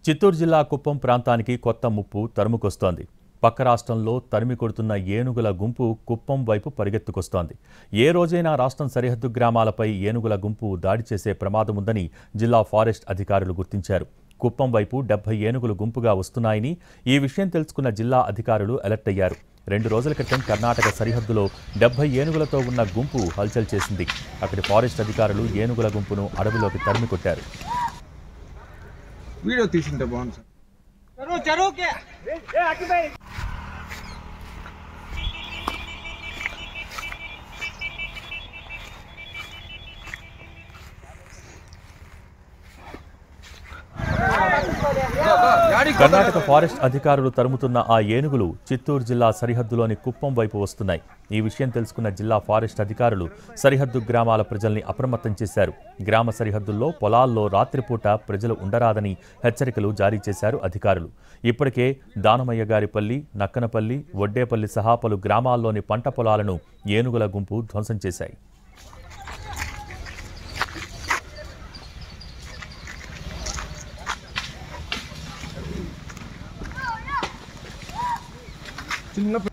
చిత్తూరు జిల్లా కుప్పం ప్రాంతానికి కొత్త ముప్పు తరుముకొస్తోంది పక్క రాష్ట్రంలో తరిమి కొడుతున్న ఏనుగుల గుంపు కుప్పం వైపు పరిగెత్తుకొస్తోంది ఏ రోజైనా రాష్ట్రం సరిహద్దు గ్రామాలపై ఏనుగుల గుంపు దాడి చేసే ప్రమాదం ఉందని జిల్లా ఫారెస్ట్ అధికారులు గుర్తించారు కుప్పం వైపు డెబ్బై ఏనుగులు గుంపుగా వస్తున్నాయని ఈ విషయం తెలుసుకున్న జిల్లా అధికారులు అలర్ట్ అయ్యారు రెండు రోజుల క్రితం కర్ణాటక సరిహద్దులో డెబ్బై ఏనుగులతో ఉన్న గుంపు హల్చల్ చేసింది అక్కడి ఫారెస్ట్ అధికారులు ఏనుగుల గుంపును అడవిలోకి తరిమి కొట్టారు వీడియో తీసుంటే బాగుంది సార్ चलो चलो के కర్ణాటక ఫారెస్ట్ అధికారులు తరుముతున్న ఆ ఏనుగులు చిత్తూరు జిల్లా సరిహద్దులోని కుప్పం వైపు వస్తున్నాయి ఈ విషయం తెలుసుకున్న జిల్లా ఫారెస్ట్ అధికారులు సరిహద్దు గ్రామాల ప్రజల్ని అప్రమత్తం చేశారు గ్రామ సరిహద్దుల్లో పొలాల్లో రాత్రిపూట ప్రజలు ఉండరాదని హెచ్చరికలు జారీ చేశారు అధికారులు ఇప్పటికే దానమయ్య గారిపల్లి నక్కనపల్లి వడ్డేపల్లి సహా పలు గ్రామాల్లోని పంట పొలాలను ఏనుగుల గుంపు ధ్వంసం చేశాయి చిన్న